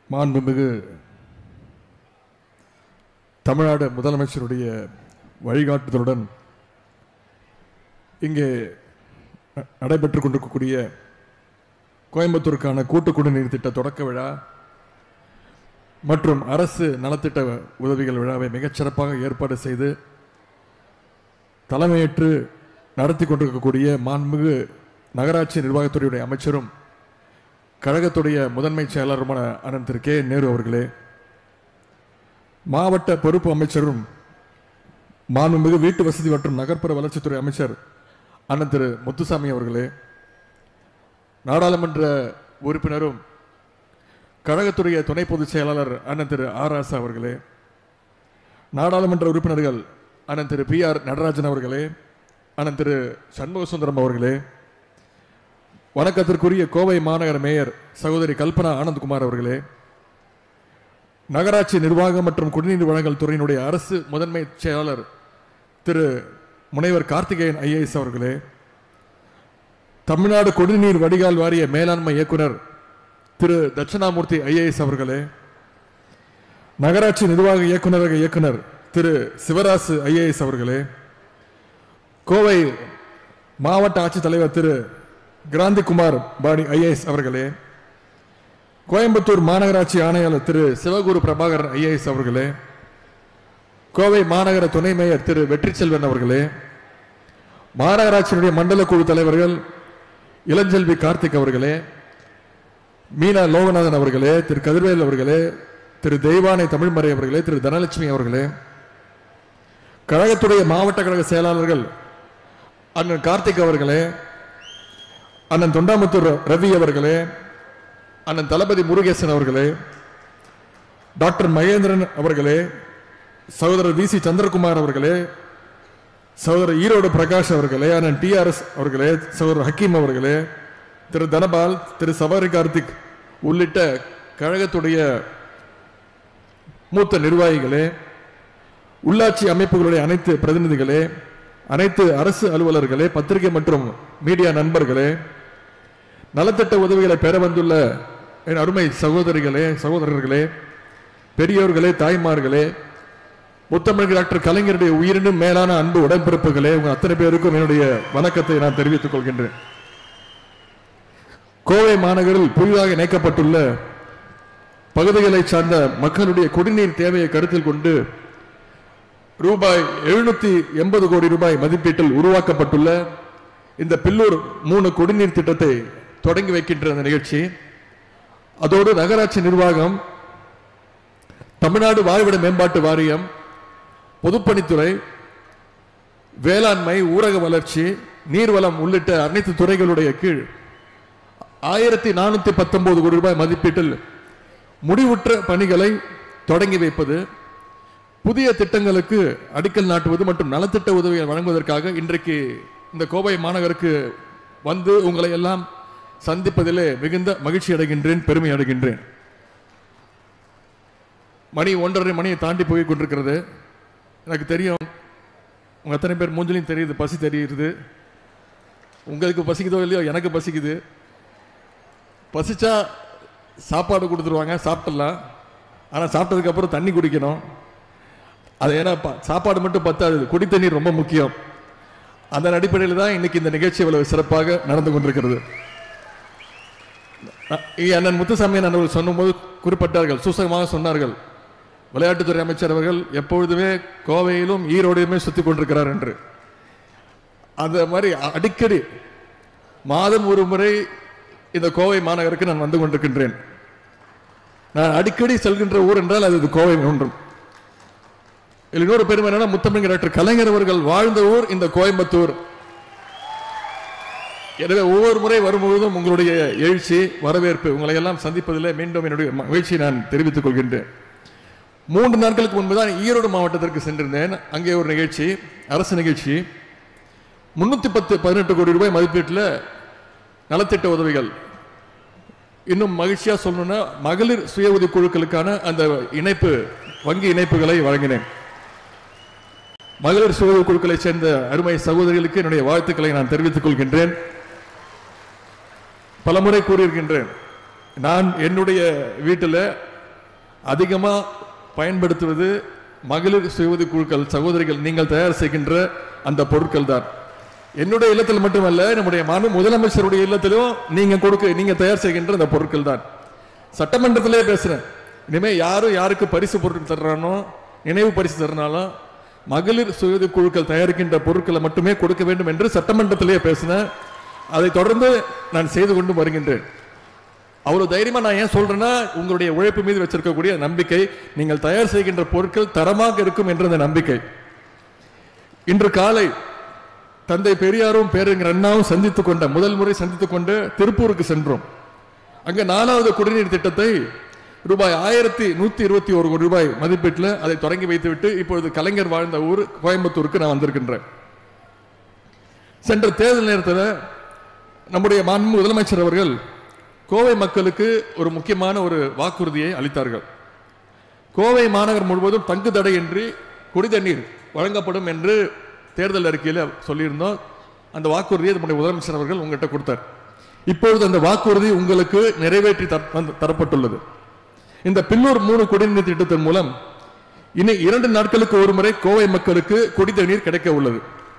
மாண்புமிகு தமிழ்நாடு முதலமைச்சருடைய வழிகாட்டுதலுடன் இங்கே ந- நடைபெற்றுக் கொண்டிருக்கக்கூடிய கோயம்புத்தூருக்கான கூட்டு குடிநீர் திட்ட தொடக்க விழா மற்றும் அரசு நலத்திட்ட உதவிகள் விழாவை மிகச் சிறப்பாக ஏற்பாடு செய்து தலைமையேற்று நடத்தி கொண்டிருக்கக்கூடிய மாண்புமிகு நகராட்சி நிர்வாகத்துறையுடைய அமைச்சரும் கழகத்துடைய முதன்மை செயலாளருமான அண்ணன் திரு கே நேரு அவர்களே மாவட்ட பொறுப்பு அமைச்சரும் மாண்புமிகு வீட்டு வசதி மற்றும் நகர்ப்புற வளர்ச்சித்துறை அமைச்சர் அண்ணன் திரு முத்துசாமி அவர்களே நாடாளுமன்ற உறுப்பினரும் கழகத்துடைய துணை பொதுச் செயலாளர் அண்ணன் திரு ஆர் ராசா அவர்களே நாடாளுமன்ற உறுப்பினர்கள் அண்ணன் திரு பி ஆர் நடராஜன் அவர்களே அண்ணன் திரு சண்முக சுந்தரம் அவர்களே வணக்கத்திற்குரிய கோவை மாநகர மேயர் சகோதரி கல்பனா ஆனந்த்குமார் அவர்களே நகராட்சி நிர்வாகம் மற்றும் குடிநீர் வழங்கல் துறையினுடைய அரசு முதன்மை செயலாளர் திரு முனைவர் கார்த்திகேயன் ஐஏஎஸ் அவர்களே தமிழ்நாடு குடிநீர் வடிகால் வாரிய மேலாண்மை இயக்குனர் திரு தட்சிணாமூர்த்தி ஐஏஎஸ் அவர்களே நகராட்சி நிர்வாக இயக்குநரக இயக்குனர் திரு சிவராசு ஐஏஎஸ் அவர்களே கோவை மாவட்ட ஆட்சித்தலைவர் திரு கிராந்திகுமார் பாணி ஐஏஎஸ் அவர்களே கோயம்புத்தூர் மாநகராட்சி ஆணையாளர் திரு சிவகுரு பிரபாகரன் ஐஏஎஸ் அவர்களே கோவை மாநகர துணை மேயர் திரு வெற்றிச்செல்வன் அவர்களே மாநகராட்சியினுடைய மண்டல குழு தலைவர்கள் இளஞ்செல்வி கார்த்திக் அவர்களே மீனா லோகநாதன் அவர்களே திரு கதிர்வேல் அவர்களே திரு தெய்வானை தமிழ்மறை அவர்களே திரு தனலட்சுமி அவர்களே கழகத்துடைய மாவட்ட கழக செயலாளர்கள் அண்ணன் கார்த்திக் அவர்களே அண்ணன் தொண்டாமுத்தூர் ரவி அவர்களே அண்ணன் தளபதி முருகேசன் அவர்களே டாக்டர் மகேந்திரன் அவர்களே சகோதரர் வி சி சந்திரகுமார் அவர்களே சகோதரர் ஈரோடு பிரகாஷ் அவர்களே அண்ணன் டிஆர்எஸ் அவர்களே சகோதரர் ஹக்கீம் அவர்களே திரு தனபால் திரு சவாரி கார்த்திக் உள்ளிட்ட கழகத்துடைய மூத்த நிர்வாகிகளே உள்ளாட்சி அமைப்புகளுடைய அனைத்து பிரதிநிதிகளே அனைத்து அரசு அலுவலர்களே பத்திரிகை மற்றும் மீடியா நண்பர்களே நலத்திட்ட உதவிகளை பெற வந்துள்ள என் அருமை சகோதரிகளே சகோதரர்களே பெரியோர்களே தாய்மார்களே முத்தமிழ் டாக்டர் கலைஞருடைய உயிரினும் மேலான அன்பு உடன்பிறப்புகளே உங்க அத்தனை பேருக்கும் என்னுடைய வணக்கத்தை நான் தெரிவித்துக் கொள்கின்றேன் கோவை மாநகரில் புதிதாக இணைக்கப்பட்டுள்ள பகுதிகளை சார்ந்த மக்களுடைய குடிநீர் தேவையை கருத்தில் கொண்டு ரூபாய் எழுநூத்தி எண்பது கோடி ரூபாய் மதிப்பீட்டில் உருவாக்கப்பட்டுள்ள இந்த பில்லூர் மூணு குடிநீர் திட்டத்தை தொடங்கி வைக்கின்ற இந்த நிகழ்ச்சி அதோடு நகராட்சி நிர்வாகம் தமிழ்நாடு வாழ்விட மேம்பாட்டு வாரியம் பொதுப்பணித்துறை வேளாண்மை ஊரக வளர்ச்சி நீர்வளம் உள்ளிட்ட அனைத்து துறைகளுடைய கீழ் ஆயிரத்தி நானூத்தி பத்தொன்பது கோடி ரூபாய் மதிப்பீட்டில் முடிவுற்ற பணிகளை தொடங்கி வைப்பது புதிய திட்டங்களுக்கு அடிக்கல் நாட்டுவது மற்றும் நலத்திட்ட உதவியை வழங்குவதற்காக இன்றைக்கு இந்த கோவை மாநகருக்கு வந்து உங்களை எல்லாம் சந்திப்பதிலே மிகுந்த மகிழ்ச்சி அடைகின்றேன் பெருமை அடைகின்றேன் மணி ஒன்றரை மணியை தாண்டி போய் கொண்டிருக்கிறது எனக்கு தெரியும் உங்க அத்தனை பேர் மூஞ்சிலையும் தெரியுது பசி தெரியுது உங்களுக்கு பசிக்குதோ இல்லையோ எனக்கு பசிக்குது பசிச்சா சாப்பாடு கொடுத்துருவாங்க சாப்பிடலாம் ஆனால் சாப்பிட்டதுக்கு அப்புறம் தண்ணி குடிக்கணும் அது ஏன்னா ப- சாப்பாடு மட்டும் பத்தாது குடி தண்ணீர் ரொம்ப முக்கியம் அதன் அடிப்படையில் தான் இன்னைக்கு இந்த நிகழ்ச்சி இவ்வளவு சிறப்பாக நடந்து கொண்டிருக்கிறது அ- இ- அண்ணன் முத்துசாமி அண்ணன் சொன்னும்போது குறிப்பிட்டார்கள் சூசகமாக சொன்னார்கள் விளையாட்டுத்துறை அமைச்சர் அவர்கள் எப்பொழுதுமே கோவையிலும் ஈரோடையுமே சுத்தி கொண்டிருக்கிறார் என்று அந்த மாதிரி அ- அடிக்கடி மாதம் ஒரு முறை இந்த கோவை மாநகருக்கு நான் வந்து கொண்டிருக்கின்றேன் நான் அடிக்கடி செல்கின்ற ஊர் என்றால் அது இது கோவை ஒன்றும் இதில் இன்னொரு பெருமை என்னன்னா முத்தமிழ் டாக்டர் கலைஞர் அவர்கள் வாழ்ந்த ஊர் இந்த கோயம்புத்தூர் எனவே ஒவ்வொரு முறை வரும்பொழுதும் உங்களுடைய எழுச்சி வரவேற்பு உங்களை எல்லாம் சந்திப்பதில் மீண்டும் என்னுடைய மகிழ்ச்சியை நான் தெரிவித்துக் கொள்கின்றேன் மூன்று நாட்களுக்கு முன்பு தான் ஈரோடு மாவட்டத்திற்கு சென்றிருந்தேன் அங்கே ஒரு நிகழ்ச்சி அரசு நிகழ்ச்சி முன்னூத்தி பத்து பதினெட்டு கோடி ரூபாய் மதிப்பீட்டில் நலத்திட்ட உதவிகள் இன்னும் மகிழ்ச்சியா சொல்லணும்னா மகளிர் சுய உதவி குழுக்களுக்கான அந்த இணைப்பு வங்கி இணைப்புகளை வழங்கினேன் மகளிர் சுய உதவி குழுக்களை சேர்ந்த அருமை சகோதரிகளுக்கு என்னுடைய வாழ்த்துக்களை நான் தெரிவித்துக் கொள்கின்றேன் பலமுறை கூறியிருக்கின்றேன் நான் என்னுடைய வீட்டில் அதிகமா பயன்படுத்துவது மகளிர் சுயஉதவி குழுக்கள் சகோதரிகள் நீங்கள் தயார் செய்கின்ற அந்த பொருட்கள் தான் என்னுடைய இல்லத்தில் மட்டுமல்ல நம்முடைய மனு முதலமைச்சருடைய இல்லத்திலும் நீங்க கொடுக்க நீங்க தயார் செய்கின்ற அந்த பொருட்கள் தான் சட்டமன்றத்திலே பேசுறேன் இனிமே யாரும் யாருக்கு பரிசு பொருட்கள் தர்றானோ நினைவு பரிசு தர்றாலும் மகளிர் சுயது குழுக்கள் தயாரிக்கின்ற பொருட்களை மட்டுமே கொடுக்க வேண்டும் என்று சட்டமன்றத்திலே பேசினேன் அதை தொடர்ந்து நான் செய்து கொண்டு வருகின்றேன் அவ்வளவு தைரியமா நான் ஏன் சொல்றேன்னா உங்களுடைய உழைப்பு மீது வச்சிருக்கக்கூடிய நம்பிக்கை நீங்கள் தயார் செய்கின்ற பொருட்கள் தரமாக இருக்கும் என்ற அந்த நம்பிக்கை இன்று காலை தந்தை பெரியாரும் பேரறிஞர் அண்ணாவும் சந்தித்துக் கொண்ட முதல் முறை சந்தித்துக் கொண்டு திருப்பூருக்கு சென்றோம் அங்க நாலாவது குடிநீர் திட்டத்தை ரூபாய் ஆயிரத்தி நூத்தி இருபத்தி ஒரு கோடி ரூபாய் மதிப்பீட்டில் அதை தொடங்கி வைத்துவிட்டு இப்பொழுது கலைஞர் வாழ்ந்த ஊர் கோயம்புத்தூருக்கு நான் வந்திருக்கின்றேன் சென்ற தேர்தல் நேரத்தில் நம்முடைய மாண்பு முதலமைச்சர் அவர்கள் கோவை மக்களுக்கு ஒரு முக்கியமான ஒரு வாக்குறுதியை அளித்தார்கள் கோவை மாநகர் முழுவதும் தங்கு தடையின்றி குடி தண்ணீர் வழங்கப்படும் என்று தேர்தல் அறிக்கையில் சொல்லியிருந்தோம் அந்த வாக்குறுதியை நம்முடைய முதலமைச்சர் அவர்கள் உங்கள்கிட்ட கொடுத்தார் இப்பொழுது அந்த வாக்குறுதி உங்களுக்கு நிறைவேற்றி தர- வந்து- தரப்பட்டுள்ளது இந்த பில்லூர் மூணு குடிநீர் திட்டத்தின் மூலம் இனி இரண்டு நாட்களுக்கு ஒரு முறை கோவை மக்களுக்கு குடி தண்ணீர் கிடைக்க உள்ளது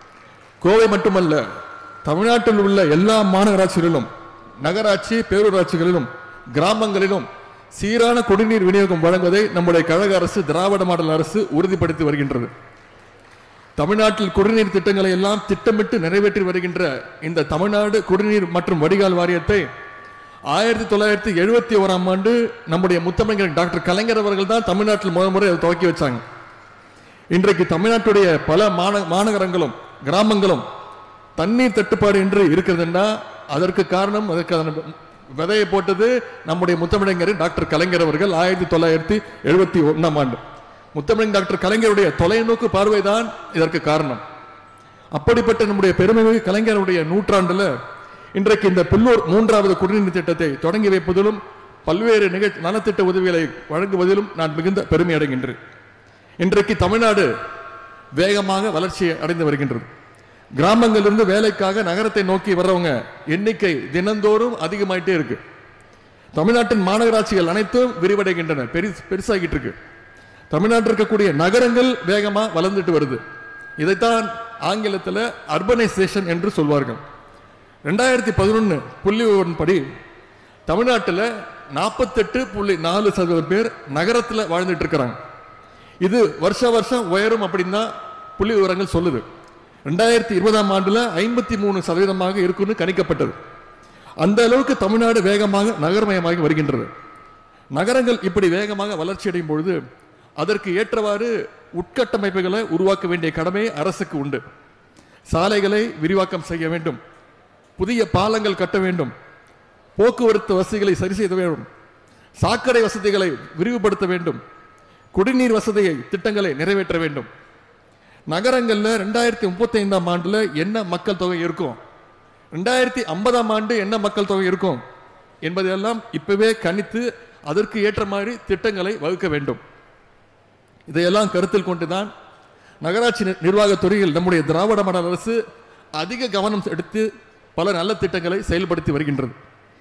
கோவை மட்டுமல்ல தமிழ்நாட்டில் உள்ள எல்லா மாநகராட்சிகளிலும் நகராட்சி பேரூராட்சிகளிலும் கிராமங்களிலும் சீரான குடிநீர் விநியோகம் வழங்குவதை நம்முடைய கழக அரசு திராவிட மாடல் அரசு உறுதிப்படுத்தி வருகின்றது தமிழ்நாட்டில் குடிநீர் திட்டங்களை எல்லாம் திட்டமிட்டு நிறைவேற்றி வருகின்ற இந்த தமிழ்நாடு குடிநீர் மற்றும் வடிகால் வாரியத்தை ஆயிரத்தி தொள்ளாயிரத்தி எழுபத்தி ஓராம் ஆண்டு நம்முடைய முத்தமிழர் டாக்டர் கலைஞர் அவர்கள் தான் தமிழ்நாட்டில் முதல் முறை அதை துவக்கி வச்சாங்க இன்றைக்கு தமிழ்நாட்டுடைய பல மாந மாநகரங்களும் கிராமங்களும் தண்ணீர் தட்டுப்பாடு என்று இருக்கிறதுன்னா அதற்கு காரணம் அதற்கு அதன் விதையை போட்டது நம்முடைய முத்தமிழங்கர் டாக்டர் கலைஞர் அவர்கள் ஆயிரத்தி தொள்ளாயிரத்தி எழுபத்தி ஒன்னாம் ஆண்டு முத்தமிழன் டாக்டர் கலைஞருடைய தொலைநோக்கு பார்வைதான் இதற்கு காரணம் அப்படிப்பட்ட நம்முடைய பெருமைமிகு கலைஞருடைய நூற்றாண்டுல இன்றைக்கு இந்த பில்லூர் மூன்றாவது குடிநீர் திட்டத்தை தொடங்கி வைப்பதிலும் பல்வேறு நிகழ்ச்சி நலத்திட்ட உதவிகளை வழங்குவதிலும் நான் மிகுந்த பெருமை அடைகின்றேன் இன்றைக்கு தமிழ்நாடு வேகமாக வளர்ச்சி அடைந்து வருகின்றது கிராமங்களிலிருந்து வேலைக்காக நகரத்தை நோக்கி வர்றவங்க எண்ணிக்கை தினந்தோறும் அதிகமாயிட்டே இருக்கு தமிழ்நாட்டின் மாநகராட்சிகள் அனைத்தும் விரிவடைகின்றன பெரிசு பெருசாகிட்டு இருக்கு தமிழ்நாட்டில் இருக்கக்கூடிய நகரங்கள் வேகமா வளர்ந்துட்டு வருது இதைத்தான் ஆங்கிலத்தில் அர்பனைசேஷன் என்று சொல்வார்கள் ரெண்டாயிரத்தி பதினொன்று புள்ளி படி தமிழ்நாட்டில் நாற்பத்தெட்டு புள்ளி நாலு சதவீதம் பேர் நகரத்தில் வாழ்ந்துட்டு இருக்கிறாங்க இது வருஷ வருஷம் உயரும் அப்படின்னு தான் புள்ளி விவரங்கள் சொல்லுது ரெண்டாயிரத்தி இருபதாம் ஆண்டுல ஐம்பத்தி மூணு சதவீதமாக இருக்குன்னு கணிக்கப்பட்டது அந்த அளவுக்கு தமிழ்நாடு வேகமாக நகரமயமாகி வருகின்றது நகரங்கள் இப்படி வேகமாக வளர்ச்சி அடையும் பொழுது அதற்கு ஏற்றவாறு உட்கட்டமைப்புகளை உருவாக்க வேண்டிய கடமை அரசுக்கு உண்டு சாலைகளை விரிவாக்கம் செய்ய வேண்டும் புதிய பாலங்கள் கட்ட வேண்டும் போக்குவரத்து வசதிகளை சரி செய்ய வேண்டும் சாக்கடை வசதிகளை விரிவுபடுத்த வேண்டும் குடிநீர் வசதியை திட்டங்களை நிறைவேற்ற வேண்டும் நகரங்கள்ல ரெண்டாயிரத்தி முப்பத்தி ஐந்தாம் ஆண்டுல என்ன மக்கள் தொகை இருக்கும் ரெண்டாயிரத்தி ஐம்பதாம் ஆண்டு என்ன மக்கள் தொகை இருக்கும் என்பதையெல்லாம் இப்பவே கணித்து அதற்கு ஏற்ற மாதிரி திட்டங்களை வகுக்க வேண்டும் இதையெல்லாம் கருத்தில் கொண்டுதான் நகராட்சி நி- நிர்வாகத் துறையில் நம்முடைய திராவிட மாடல் அரசு அதிக கவனம் எடுத்து பல நல்ல திட்டங்களை செயல்படுத்தி வருகின்றது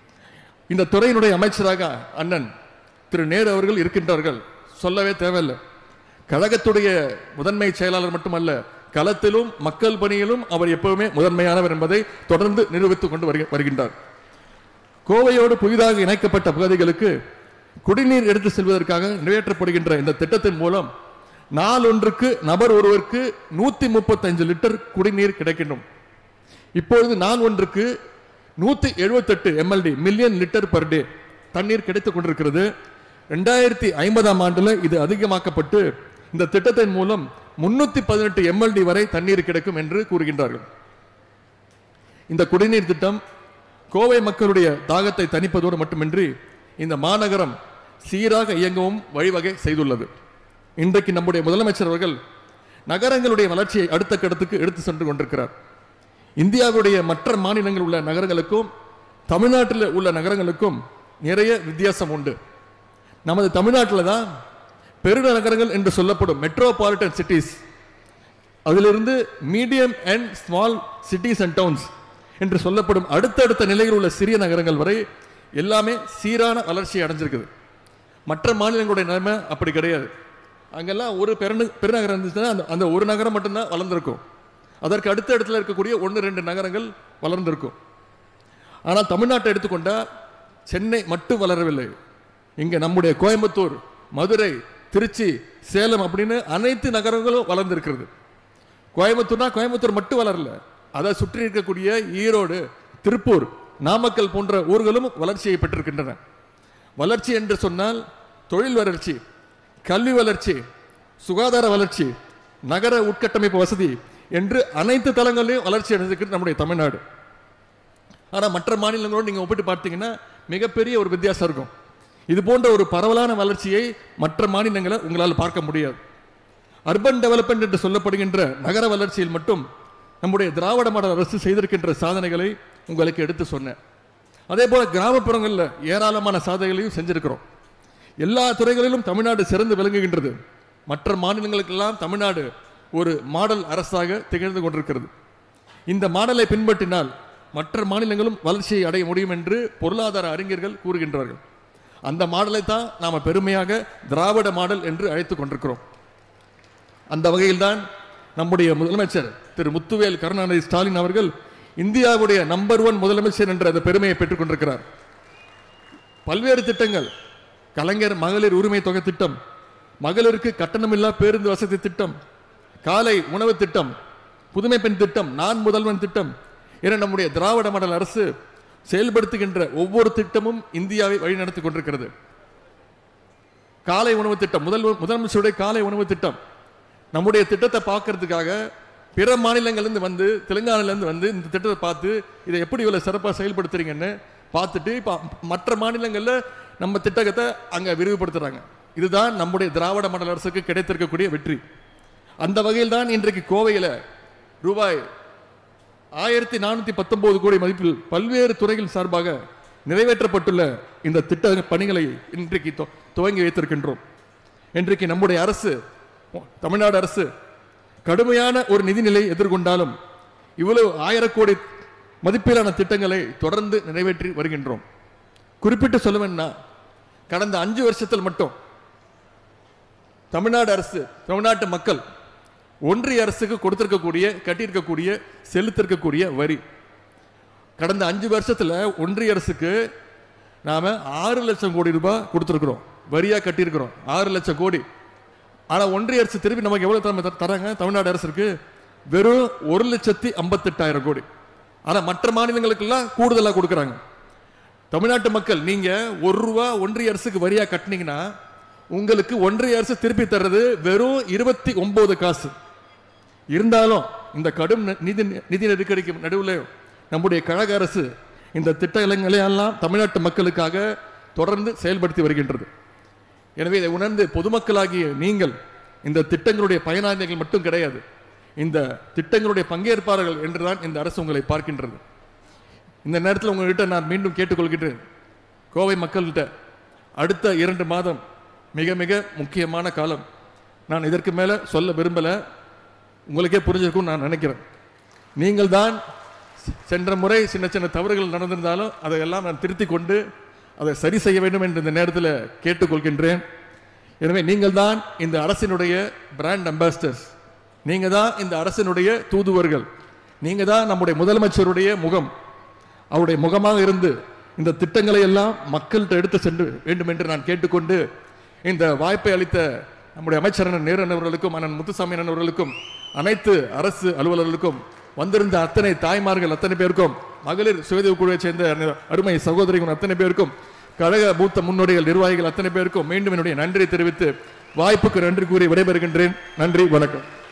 இந்த துறையினுடைய அமைச்சராக அண்ணன் திரு நேரு அவர்கள் இருக்கின்றார்கள் சொல்லவே தேவையில்லை கழகத்துடைய முதன்மை செயலாளர் மட்டுமல்ல களத்திலும் மக்கள் பணியிலும் அவர் எப்பவுமே முதன்மையானவர் என்பதை தொடர்ந்து நிரூபித்துக் கொண்டு வருகி- வருகின்றார் கோவையோடு புதிதாக இணைக்கப்பட்ட பகுதிகளுக்கு குடிநீர் எடுத்து செல்வதற்காக நிறைவேற்றப்படுகின்ற இந்த திட்டத்தின் மூலம் நாளொன்றுக்கு நபர் ஒருவருக்கு நூத்தி முப்பத்தஞ்சு லிட்டர் குடிநீர் கிடைக்கின்றோம் இப்பொழுது நாள் ஒன்றுக்கு நூத்தி எழுபத்தெட்டு MLD million litre per day தண்ணீர் கிடைத்துக் கொண்டிருக்கிறது ரெண்டாயிரத்தி ஐம்பதாம் ஆண்டுல இது அதிகமாக்கப்பட்டு இந்த திட்டத்தின் மூலம் முன்னூத்தி பதினெட்டு எம்எல்டி வரை தண்ணீர் கிடைக்கும் என்று கூறுகின்றார்கள் இந்த குடிநீர் திட்டம் கோவை மக்களுடைய தாகத்தை தணிப்பதோடு மட்டுமின்றி இந்த மாநகரம் சீராக இயங்கவும் வழிவகை செய்துள்ளது இன்றைக்கு நம்முடைய முதலமைச்சர் அவர்கள் நகரங்களுடைய வளர்ச்சியை அடுத்த கட்டத்துக்கு எடுத்து சென்று கொண்டிருக்கிறார் இந்தியாவுடைய மற்ற மாநிலங்கள் உள்ள நகரங்களுக்கும் தமிழ்நாட்டில் உள்ள நகரங்களுக்கும் நிறைய வித்தியாசம் உண்டு நமது தமிழ்நாட்டில் தான் பெருநகரங்கள் என்று சொல்லப்படும் மெட்ரோபாலிட்டன் சிட்டிஸ் அதிலிருந்து medium and small cities and towns என்று சொல்லப்படும் அடுத்தடுத்த நிலையில் உள்ள சிறிய நகரங்கள் வரை எல்லாமே சீரான வளர்ச்சி அடைஞ்சிருக்குது மற்ற மாநிலங்களுடைய நிலைமை அப்படி கிடையாது அங்கெல்லாம் ஒரு பெருநு பெருநகரம் இருந்துச்சுன்னா அந்த அந்த ஒரு நகரம் மட்டும்தான் வளர்ந்துருக்கும் அதற்கு அடுத்த இடத்துல இருக்கக்கூடிய ஒன்று ரெண்டு நகரங்கள் வளர்ந்திருக்கும் ஆனால் தமிழ்நாட்டை எடுத்துக்கொண்டா சென்னை மட்டும் வளரவில்லை இங்கே நம்முடைய கோயம்புத்தூர் மதுரை திருச்சி சேலம் அப்படின்னு அனைத்து நகரங்களும் வளர்ந்திருக்கிறது கோயம்புத்தூர்னா கோயம்புத்தூர் மட்டும் வளரல அதை சுற்றி இருக்கக்கூடிய ஈரோடு திருப்பூர் நாமக்கல் போன்ற ஊர்களும் வளர்ச்சியை பெற்றிருக்கின்றன வளர்ச்சி என்று சொன்னால் தொழில் வளர்ச்சி கல்வி வளர்ச்சி சுகாதார வளர்ச்சி நகர உட்கட்டமைப்பு வசதி என்று அனைத்து தளங்களிலும் வளர்ச்சி அடைந்திருக்கிறது நம்முடைய தமிழ்நாடு ஆனால் மற்ற மாநிலங்களோடு நீங்கள் ஒப்பிட்டு பார்த்தீங்கன்னா மிகப்பெரிய ஒரு வித்தியாசம் இருக்கும் இது போன்ற ஒரு பரவலான வளர்ச்சியை மற்ற மாநிலங்களை உங்களால் பார்க்க முடியாது அர்பன் டெவலப்மெண்ட் என்று சொல்லப்படுகின்ற நகர வளர்ச்சியில் மட்டும் நம்முடைய திராவிட மாடல் அரசு செய்திருக்கின்ற சாதனைகளை உங்களுக்கு எடுத்து சொன்னேன் அதே போல கிராமப்புறங்களில் ஏராளமான சாதனைகளையும் செஞ்சிருக்கிறோம் எல்லா துறைகளிலும் தமிழ்நாடு சிறந்து விளங்குகின்றது மற்ற மாநிலங்களுக்கெல்லாம் தமிழ்நாடு ஒரு மாடல் அரசாக திகழ்ந்து கொண்டிருக்கிறது இந்த மாடலை பின்பற்றினால் மற்ற மாநிலங்களும் வளர்ச்சியை அடைய முடியும் என்று பொருளாதார அறிஞர்கள் கூறுகின்றார்கள் அந்த மாடலை தான் நாம் பெருமையாக திராவிட மாடல் என்று அழைத்துக் கொண்டிருக்கிறோம் அந்த வகையில்தான் நம்முடைய முதலமைச்சர் திரு முத்துவேல் கருணாநிதி ஸ்டாலின் அவர்கள் இந்தியாவுடைய நம்பர் ஒன் முதலமைச்சர் என்ற அந்த பெருமையை பெற்றுக் கொண்டிருக்கிறார் பல்வேறு திட்டங்கள் கலைஞர் மகளிர் உரிமை தொகை திட்டம் மகளிருக்கு கட்டணமில்லா பேருந்து வசதி திட்டம் காலை உணவு திட்டம் புதுமை பெண் திட்டம் நான் முதல்வன் திட்டம் என நம்முடைய திராவிட மாடல் அரசு செயல்படுத்துகின்ற ஒவ்வொரு திட்டமும் இந்தியாவை வழிநடத்தி கொண்டிருக்கிறது காலை உணவு திட்டம் முதல் முதலமைச்சருடைய காலை உணவு திட்டம் நம்முடைய திட்டத்தை பார்க்கறதுக்காக பிற மாநிலங்கள்லேருந்து வந்து தெலுங்கானாலேருந்து வந்து இந்த திட்டத்தை பார்த்து இதை எப்படி இவ்வளோ சிறப்பாக செயல்படுத்துறீங்கன்னு பார்த்துட்டு இப்போ மற்ற மாநிலங்களில் நம்ம திட்டத்தை அங்கே விரிவுபடுத்துகிறாங்க இதுதான் நம்முடைய திராவிட மாடல் அரசுக்கு கிடைத்திருக்கக்கூடிய வெற்றி அந்த வகையில் தான் இன்றைக்கு கோவையில் ரூபாய் ஆயிரத்தி நானூற்றி பத்தொன்பது கோடி மதிப்பில் பல்வேறு துறைகள் சார்பாக நிறைவேற்றப்பட்டுள்ள இந்த திட்ட பணிகளை இன்றைக்கு துவ- துவங்கி வைத்திருக்கின்றோம் இன்றைக்கு நம்முடைய அரசு தமிழ்நாடு அரசு கடுமையான ஒரு நிதிநிலை எதிர்கொண்டாலும் இவ்வளவு ஆயிரம் கோடி மதிப்பிலான திட்டங்களை தொடர்ந்து நிறைவேற்றி வருகின்றோம் குறிப்பிட்டு சொல்ல வேணும்னா கடந்த அஞ்சு வருஷத்தில் மட்டும் தமிழ்நாடு அரசு தமிழ்நாட்டு மக்கள் ஒன்றிய அரசுக்கு கொடுத்திருக்கக்கூடிய கட்டியிருக்கக்கூடிய செலுத்திருக்கக்கூடிய வரி கடந்த அஞ்சு வருஷத்துல ஒன்றிய அரசுக்கு நாம ஆறு லட்சம் கோடி ரூபாய் கொடுத்திருக்கிறோம் வரியா கட்டியிருக்கிறோம் ஆறு லட்சம் கோடி ஆனா ஒன்றிய அரசு திருப்பி நமக்கு எவ்வளவு தர- தர- தராங்க தமிழ்நாடு அரசுக்கு வெறும் ஒரு லட்சத்தி ஐம்பத்தெட்டாயிரம் கோடி ஆனா மற்ற மாநிலங்களுக்கெல்லாம் கூடுதலா கொடுக்கறாங்க தமிழ்நாட்டு மக்கள் நீங்க ஒரு ரூபா ஒன்றிய அரசுக்கு வரியா கட்டினீங்கன்னா உங்களுக்கு ஒன்றிய அரசு திருப்பி தர்றது வெறும் இருபத்தி ஒன்பது காசு இருந்தாலும் இந்த கடும் நி- நிதி நிதி நெருக்கடிக்கு நடுவில் நம்முடைய கழக அரசு இந்த திட்டங்களை எல்லாம் தமிழ்நாட்டு மக்களுக்காக தொடர்ந்து செயல்படுத்தி வருகின்றது எனவே இதை உணர்ந்து பொதுமக்களாகிய நீங்கள் இந்த திட்டங்களுடைய பயனாளிகள் மட்டும் கிடையாது இந்த திட்டங்களுடைய பங்கேற்பாளர்கள் என்றுதான் இந்த அரசு உங்களை பார்க்கின்றது இந்த நேரத்தில் உங்கள்கிட்ட நான் மீண்டும் கேட்டுக்கொள்கிறேன் கோவை மக்கள்கிட்ட அடுத்த இரண்டு மாதம் மிக மிக முக்கியமான காலம் நான் இதற்கு மேலே சொல்ல விரும்பலை உங்களுக்கே புரிஞ்சிருக்கும் நான் நினைக்கிறேன் நீங்கள் தான் சென்ற முறை சின்ன சின்ன தவறுகள் நடந்திருந்தாலும் அதையெல்லாம் நான் திருத்தி கொண்டு அதை சரி செய்ய வேண்டும் என்று இந்த நேரத்தில் கேட்டுக்கொள்கின்றேன் எனவே நீங்கள் தான் இந்த அரசினுடைய பிராண்ட் அம்பாசிடர்ஸ் நீங்கள் தான் இந்த அரசினுடைய தூதுவர்கள் நீங்கள் தான் நம்முடைய முதலமைச்சருடைய முகம் அவருடைய முகமாக இருந்து இந்த திட்டங்களை எல்லாம் மக்கள்கிட்ட எடுத்து சென்று வேண்டும் என்று நான் கேட்டுக்கொண்டு இந்த வாய்ப்பை அளித்த நம்முடைய அமைச்சர் அண்ணன் நேரு அண்ணன் அவர்களுக்கும் அண்ணன் முத்துசாமி அண்ணன் அவர்களுக்கும் அனைத்து அரசு அலுவலர்களுக்கும் வந்திருந்த அத்தனை தாய்மார்கள் அத்தனை பேருக்கும் மகளிர் சுயதேவ குழுவை சேர்ந்த அண்ணன் அருமை சகோதரிகள் அத்தனை பேருக்கும் கழக மூத்த முன்னோடிகள் நிர்வாகிகள் அத்தனை பேருக்கும் மீண்டும் என்னுடைய நன்றி தெரிவித்து வாய்ப்புக்கு நன்றி கூறி விடைபெறுகின்றேன் நன்றி வணக்கம்